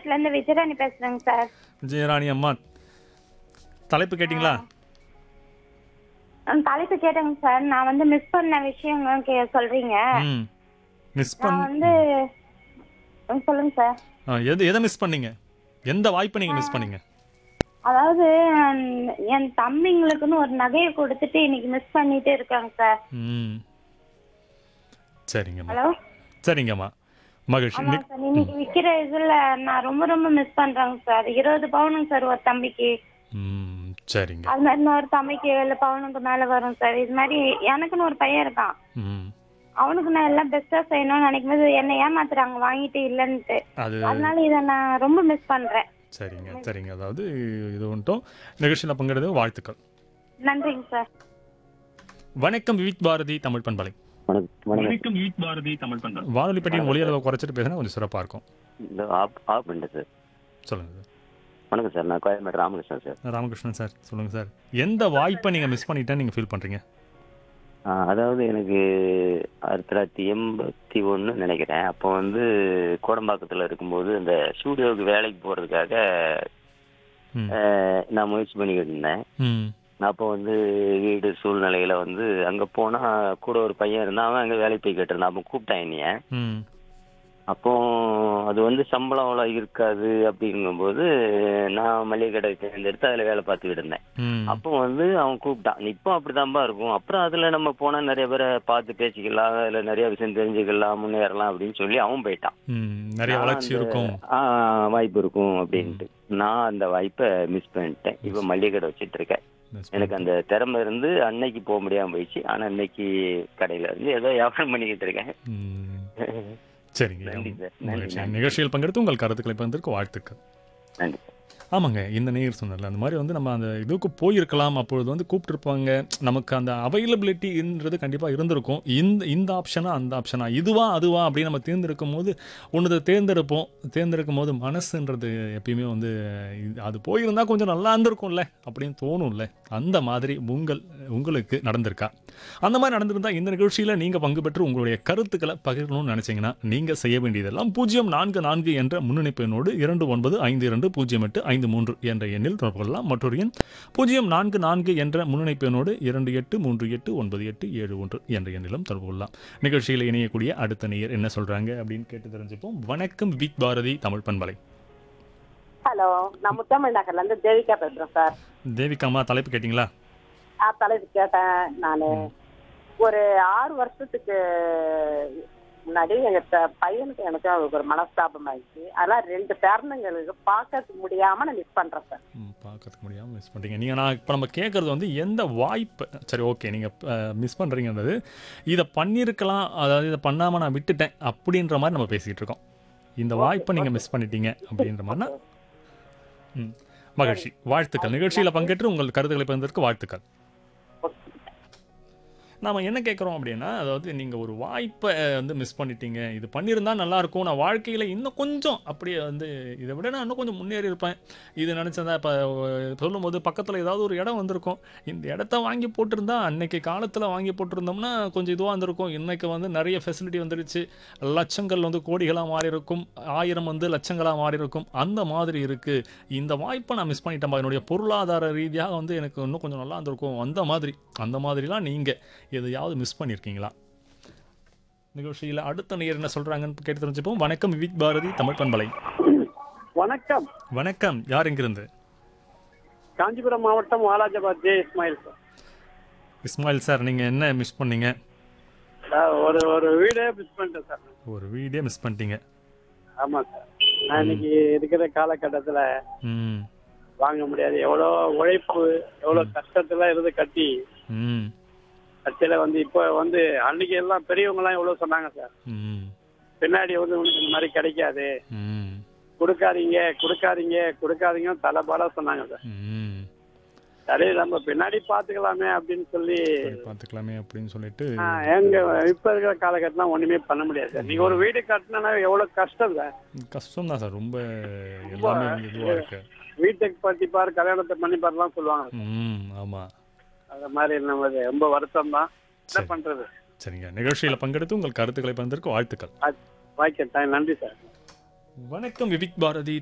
பாளையங்கோட்ல இருந்து விஜயராணி பேசுறேங்க சார் விஜயராணி அம்மா தலைப்பு கேட்டிங்களா ம், தலைப்பு கேட்டேங்க சார் நான் வந்து மிஸ் பண்ண விஷயங்களும் கே சொல்றீங்க ம் மிஸ் பண் நான் வந்து ம், சொல்லுங்க சார் ஆ, எது எதை மிஸ் பண்ணீங்க எந்த வாய்ப்பை நீங்கள் மிஸ் பண்ணீங்க அதாவது ம், என் தம்பிங்களுக்குன்னு ஒரு நகையை கொடுத்துட்டு இன்னைக்கு மிஸ் பண்ணிட்டே இருக்காங்க சார் ம் சரிங்கம்மா ஹலோ சரிங்கம்மா மகிழ்ச்சி ஆமா நி- சார் இன்னைக்கு விக்கிற இதுல நான் ரொம்ப ரொம்ப மிஸ் பண்றேங்க சார் இருபது பவுனுங்க சார் ஒரு தம்பிக்கு ம் சரிங்க அது மாதிரி இன்னொரு தம்பிக்கு ஏழு பவுனுக்கு மேல வரும் சார் இது மாதிரி எனக்குன்னு ஒரு பையன் இருக்கான் ம் அவனுக்கு நான் எல்லாம் பெஸ்டா செய்யணும்னு நினைக்கும் போது என்ன ஏமாத்துறாங்க வாங்கிட்டு இல்லன்னுட்டு அது அதனால இத நான் ரொம்ப மிஸ் பண்றேன் சரிங்க சரிங்க அதாவது இது ஒன்றும் நிகழ்ச்சியில் பங்கெடுத்து வாழ்த்துக்கள் நன்றிங்க சார் வணக்கம் விவிக் பாரதி தமிழ் பண்பலை வணக்கம் வணக்கம் வணக்கம் விவிக் பாரதி தமிழ் பண்பலை வானொலி பெட்டியின் ஒளி அளவை குறைச்சிட்டு பேசினா கொஞ்சம் சிறப்பாக இருக்கும் இந்த ஆப் ஆப் பண்ணிட்டேன் சார் சொல்லுங்கள் சார் வணக்கம் சார் நான் கோயம்பேடு ராமகிருஷ்ணன் சார் ராமகிருஷ்ணன் சார் சொல்லுங்கள் சார் எந்த வாய்ப்பை நீங்கள் மிஸ் பண்ணிட்டேன்னு நீங்கள் ஃபீல் பண்ணுறீங்க ஆ, அதாவது எனக்கு ஆயிரத்தி தொள்ளாயிரத்தி எண்பத்தி ஒன்று நினைக்கிறேன் அப்போ வந்து கோடம்பாக்கத்தில் இருக்கும்போது இந்த ஸ்டூடியோவுக்கு வேலைக்கு போகிறதுக்காக ம் நான் முயற்சி பண்ணிக்கிட்டு இருந்தேன் ம் அப்போ வந்து வீடு சூழ்நிலையில வந்து அங்கே போனால் கூட ஒரு பையன் இருந்தான் அவன் அங்கே வேலைக்கு போய் கேட்டிருந்தான் அப்போ கூப்பிட்டான் என்னைய ம் அப்போ அது வந்து சம்பளம் அவ்வளோ இருக்காது அப்படிங்கும்போது நான் மளிகை கடை தேர்ந்தெடுத்து அதில் வேலை பார்த்துக்கிட்டு இருந்தேன் ம் அப்போ வந்து அவன் கூப்பிட்டான் இப்போ அப்படிதான்பா இருக்கும் அப்புறம் அதுல நம்ம போனா நிறைய பேரை பார்த்து பேசிக்கலாம் அதுல நிறைய விஷயம் தெரிஞ்சுக்கலாம் முன்னேறலாம் அப்படின்னு சொல்லி அவன் போயிட்டான் ம் நிறைய நான் வளர்ச்சி அந்த- இருக்கும் ஆ, வாய்ப்பு இருக்கும் அப்படின்ட்டு நான் அந்த வாய்ப்பை மிஸ் பண்ணிட்டேன் இப்போ மல்லிகை கடை வச்சிட்டு இருக்கேன் Miss எனக்கு அந்த திறமை இருந்து அன்னைக்கு போக முடியாம போயிடுச்சு ஆனா இன்னைக்கு கடையில இருந்து ஏதோ வியாபாரம் பண்ணிக்கிட்டு இருக்கேன் ம். சரிங்க நன்றி சார். நன்றி, மகிழ்ச்சி. நன்றி. நிகழ்ச்சியில் பங்கெடுத்து உங்கள் கருத்துக்களை பகிர்ந்ததற்கு வாழ்த்துக்கள் நன்றி ஆமாங்க இந்த நேயர் சொன்னல அந்த மாதிரி வந்து நம்ம அந்த இதுக்கு போயிருக்கலாம் அப்பொழுது வந்து கூப்பிட்டுருப்பாங்க நமக்கு அந்த அவைலபிலிட்டின்றது கண்டிப்பாக இருந்திருக்கும் இந்த இந்த ஆப்ஷனா அந்த ஆப்ஷனா இதுவா அதுவா அப்படின்னு நம்ம தேர்ந்தெடுக்கும் போது ஒன்று தேர்ந்தெடுப்போம் தேர்ந்தெடுக்கும் போது மனசுன்றது எப்பயுமே வந்து இது- அது போயிருந்தா கொஞ்சம் நல்லா இருந்திருக்கும்ல அப்படின்னு தோணும்ல அந்த மாதிரி உங்கள் உங்களுக்கு நடந்திருக்கா அந்த மாதிரி நடந்திருந்தா இந்த நிகழ்ச்சியில் நீங்கள் பங்கு பெற்று உங்களுடைய கருத்துக்களை பகிரணும்னு நினச்சிங்கன்னா நீங்கள் செய்ய வேண்டியதெல்லாம் பூஜ்ஜியம் நான்கு நான்கு என்ற முன்னணிப்பு எண்ணோடு இரண்டு ஒன்பது ஐந்து இரண்டு பூஜ்ஜியம் எட்டு ஐந்து மூன்று என்ற எண்ணில் தொடர்பு கொள்ளலாம் மற்றொரு எண் பூஜ்ஜியம் நான்கு நான்கு என்ற முன்னணிப்பு எண்ணோடு இரண்டு எட்டு மூன்று எட்டு ஒன்பது எட்டு ஏழு ஒன்று என்ற எண்ணிலும் தொடர்பு கொள்ளலாம் நிகழ்ச்சியில் இணையக்கூடிய அடுத்த நேயர் என்ன சொல்கிறாங்க அப்படின்னு கேட்டு தெரிஞ்சுப்போம் வணக்கம் வித் பாரதி தமிழ் பண்பலை ஹலோ நான் முத்தமிழ் நகர்ல இருந்து தேவிகா பேசுறேன் சார் தேவிகாமா தலைப்பு கேட்டிங்களா ஆ தலைப்பு கேட்டேன் நான் ஒரு ஆறு வருஷத்துக்கு முன்னாடி எங்க த- பையனுக்கு எனக்கு ஒரு மனஸ்தாபம் ஆயிடுச்சு அதெல்லாம் ரெண்டு பேரனுங்களுக்கு பார்க்க முடியாம நான் மிஸ் பண்றேன் சார் ம், பார்க்கறதுக்கு முடியாமல் மிஸ் பண்ணுறீங்க நீங்கள் நான் இப்போ நம்ம கேட்குறது வந்து எந்த வாய்ப்பு சரி ஓகே நீங்கள் மிஸ் பண்ணுறீங்கன்றது இதை பண்ணியிருக்கலாம் அதாவது இதை பண்ணாமல் நான் விட்டுட்டேன் அப்படின்ற மாதிரி நம்ம பேசிக்கிட்டு இருக்கோம் இந்த வாய்ப்பை நீங்கள் மிஸ் பண்ணிட்டீங்க அப்படின்ற மாதிரினா ம் மகிழ்ச்சி வாழ்த்துக்கள் நிகழ்ச்சியில் பங்கேற்று உங்கள் கருத்துக்களை பகிர்ந்ததற்கு வாழ்த்துக்கள் நாம் என்ன கேட்குறோம் அப்படின்னா அதாவது நீங்கள் ஒரு வாய்ப்பை வந்து மிஸ் பண்ணிட்டீங்க இது பண்ணியிருந்தா நல்லா இருக்கும் நான் வாழ்க்கையில் இன்னும் கொஞ்சம் அப்படியே வந்து இதை விட நான் இன்னும் கொஞ்சம் முன்னேறி இருப்பேன் இது நினச்சதா இப்போ சொல்லும்போது பக்கத்தில் ஏதாவது ஒரு இடம் வந்திருக்கும் இந்த இடத்த வாங்கி போட்டிருந்தா அன்னைக்கு காலத்தில் வாங்கி போட்டிருந்தோம்னா கொஞ்சம் இதுவாக இருந்திருக்கும் இன்னைக்கு வந்து நிறைய ஃபெசிலிட்டி வந்துடுச்சு லட்சங்கள் வந்து கோடிகளாக மாறி இருக்கும் ஆயிரம் வந்து லட்சங்களாக மாறி இருக்கும் அந்த மாதிரி இருக்குது இந்த வாய்ப்பை நான் மிஸ் பண்ணிட்டேன் என்னுடைய பொருளாதார ரீதியாக வந்து எனக்கு இன்னும் கொஞ்சம் நல்லா இருந்திருக்கும் அந்த மாதிரி அந்த மாதிரிலாம் நீங்கள் எதையாவது மிஸ் பண்ணியிருக்கீங்களா நிகழ்ச்சியில் அடுத்த நேர் என்ன சொல்கிறாங்கன்னு கேட்டு தெரிஞ்சுப்போம் வணக்கம் விவிக் பாரதி தமிழ் பண்பலை வணக்கம் வணக்கம் யார் எங்கிருந்து காஞ்சிபுரம் மாவட்டம் Walajabad J Ismail sir Ismail sir நீங்கள் என்ன மிஸ் பண்ணீங்க சார் ஒரு ஒரு வீடே மிஸ் பண்ணிட்டேன் சார் ஒரு வீடே மிஸ் பண்ணிட்டீங்க ஆமா சார் நான் இன்னைக்கு இருக்கிற காலகட்டத்துல ம் வாங்க முடியாது எவ்வளோ உழைப்பு எவ்வளோ கஷ்டத்துல இருந்து கட்டி ம் கட்சியில வந்து இப்போ வந்து அன்னைக்கு எல்லாம் பெரியவங்க எல்லாம் எவ்வளவு சொன்னாங்க சார் ம் பின்னாடி வந்து உனக்கு இந்த மாதிரி கிடைக்காது ம் கொடுக்காதீங்க கொடுக்காதீங்க கொடுக்காதீங்க தலைபாடா சொன்னாங்க சார் ம் சரி நம்ம பின்னாடி பாத்துக்கலாமே அப்படின்னு சொல்லி சரி, பார்த்துக்கலாமே அப்படின்னு சொல்லிட்டு ஆ, எங்க இப்ப இருக்கிற காலகட்டம்லாம் ஒண்ணுமே பண்ண முடியாது சார் நீங்க ஒரு வீடு கட்டினா எவ்வளவு கஷ்டம் சார் கஷ்டம் தான் சார் ரொம்ப எல்லாமே இதுவாக இருக்கு வீட்டுக்கு பத்தி பாரு கல்யாணத்தை பண்ணி பாருலாம் சொல்லுவாங்க ம் ஆமாம் அந்த மாதிரி நம்ம ரொம்ப வருத்தம் தான் என்ன சரி. பண்றது சரிங்க நிகழ்ச்சியில் பங்கெடுத்து உங்கள் கருத்துக்களை பகிர்ந்ததற்கு வாழ்த்துக்கள் வாய்க்க நன்றி சார் வணக்கம் விவிக் பாரதி